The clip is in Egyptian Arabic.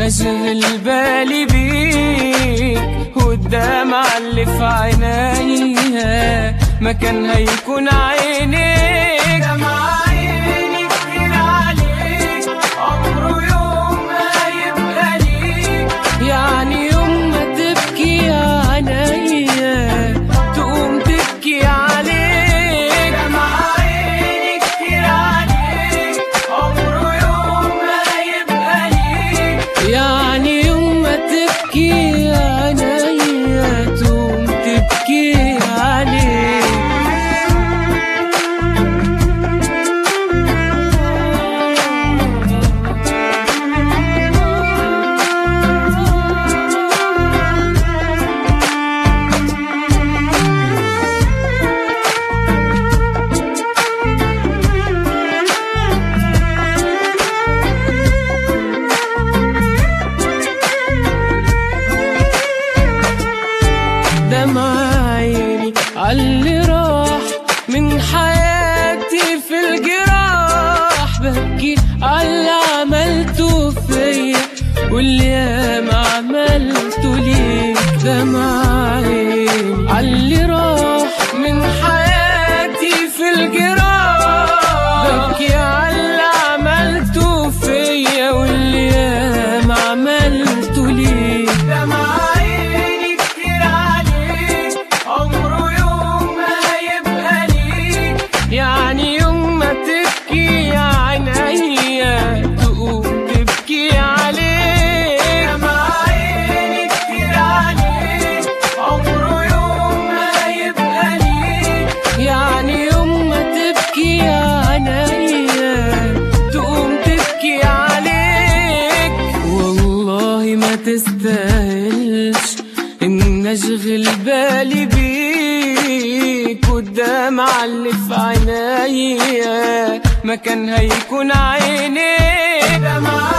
نشغل بالي بيك والدمع اللي في عينيا مكانها يكون عينيك دمع عيني كتير عليك عمره يوم ما يبقى ليك يعني يوم ما تبكي عينيا تقوم تبكي عليك دمع عيني كتير عليك عمره يوم ما يبقى ليك يعني يوم ما تبكي عينيا تقوم تبكي عليك دمع عيني عاللي راح من حياتي في الجراح ببكي عاللي عملته فيا واللي ياما عملته ليك دمع عيني عاللي راح من حياتي في الجراح ببكي عاللي عملته فيا واللي ياما عملته ليك دمع عيني كتير عليك عمره يوم ما يبقى ليك يعني يوم ما تبكي يا عينيا تقوم تبكي عليك دمع عيني كتير عليك عمره يوم ما يبقى ليك يعني يوم ما تبكي يا عينيا تقوم تبكي عليك والله ما تستاهلش ان اشغل بالي بيك والدمع اللي في عينيا مكانها يكون عينيك دمع